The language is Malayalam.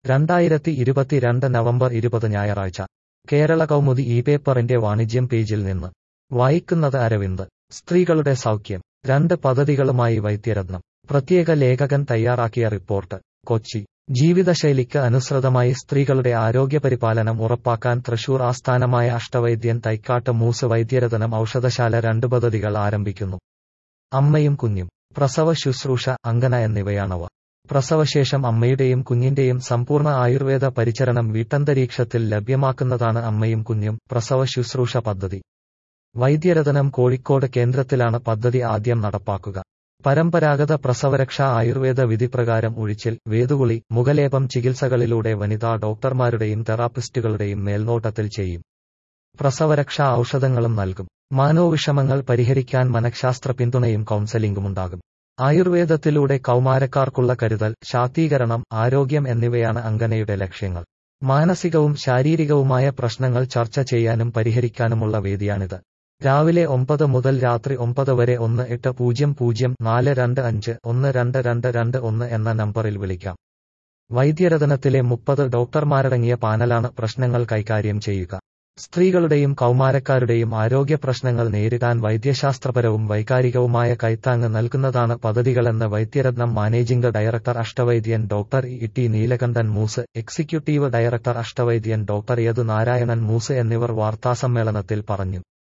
രണ്ടായിരത്തി ഇരുപത്തിരണ്ട് നവംബർ ഇരുപത് ഞായറാഴ്ച കേരള കൗമുദി ഈ പേപ്പറിന്റെ വാണിജ്യം പേജിൽ നിന്ന് വായിക്കുന്നത് അരവിന്ദ് സ്ത്രീകളുടെ സൗഖ്യം രണ്ട് പദ്ധതികളുമായി വൈദ്യരത്നം പ്രത്യേക ലേഖകൻ തയ്യാറാക്കിയ റിപ്പോർട്ട് കൊച്ചി ജീവിതശൈലിക്ക് അനുസൃതമായി സ്ത്രീകളുടെ ആരോഗ്യപരിപാലനം ഉറപ്പാക്കാൻ തൃശൂർ ആസ്ഥാനമായ അഷ്ടവൈദ്യൻ തൈക്കാട്ട് മൂസ് വൈദ്യരതനം ഔഷധശാല രണ്ട് പദ്ധതികൾ ആരംഭിക്കുന്നു അമ്മയും കുഞ്ഞും പ്രസവ ശുശ്രൂഷ അങ്കന എന്നിവയാണവ പ്രസവശേഷം അമ്മയുടെയും കുഞ്ഞിന്റെയും സമ്പൂർണ്ണ ആയുർവേദ പരിചരണം വീട്ടന്തരീക്ഷത്തിൽ ലഭ്യമാക്കുന്നതാണ് അമ്മയും കുഞ്ഞും പ്രസവ ശുശ്രൂഷ പദ്ധതി വൈദ്യരതനം കോഴിക്കോട് കേന്ദ്രത്തിലാണ് പദ്ധതി ആദ്യം നടപ്പാക്കുക പരമ്പരാഗത പ്രസവരക്ഷാ ആയുർവേദ വിധിപ്രകാരം ഒഴിച്ചിൽ വേതുകുളി മുഖലേപം ചികിത്സകളിലൂടെ വനിതാ ഡോക്ടർമാരുടെയും തെറാപ്പിസ്റ്റുകളുടെയും മേൽനോട്ടത്തിൽ ചെയ്യും പ്രസവരക്ഷാ ഔഷധങ്ങളും നൽകും മാനോവിഷമങ്ങൾ പരിഹരിക്കാൻ മനഃശാസ്ത്ര പിന്തുണയും കൗൺസലിംഗുമുണ്ടാകും ആയുർവേദത്തിലൂടെ കൗമാരക്കാർക്കുള്ള കരുതൽ ശാക്തീകരണം ആരോഗ്യം എന്നിവയാണ് അങ്കനയുടെ ലക്ഷ്യങ്ങൾ മാനസികവും ശാരീരികവുമായ പ്രശ്നങ്ങൾ ചർച്ച ചെയ്യാനും പരിഹരിക്കാനുമുള്ള വേദിയാണിത് രാവിലെ ഒമ്പത് മുതൽ രാത്രി ഒമ്പത് വരെ ഒന്ന് എട്ട് പൂജ്യം പൂജ്യം നാല് രണ്ട് അഞ്ച് ഒന്ന് രണ്ട് രണ്ട് രണ്ട് ഒന്ന് എന്ന നമ്പറിൽ വിളിക്കാം വൈദ്യരതനത്തിലെ മുപ്പത് ഡോക്ടർമാരടങ്ങിയ പാനലാണ് പ്രശ്നങ്ങൾ കൈകാര്യം ചെയ്യുക സ്ത്രീകളുടെയും കൗമാരക്കാരുടെയും ആരോഗ്യ പ്രശ്നങ്ങൾ നേരിടാൻ വൈദ്യശാസ്ത്രപരവും വൈകാരികവുമായ കൈത്താങ് നൽകുന്നതാണ് പദ്ധതികളെന്ന് വൈദ്യരത്നം മാനേജിംഗ് ഡയറക്ടർ അഷ്ടവൈദ്യൻ doctor E T Neelakandan Mooss executive director അഷ്ടവൈദ്യൻ ഡോക്ടർ യദു നാരായണൻ മൂസ് എന്നിവർ വാർത്താസമ്മേളനത്തിൽ പറഞ്ഞു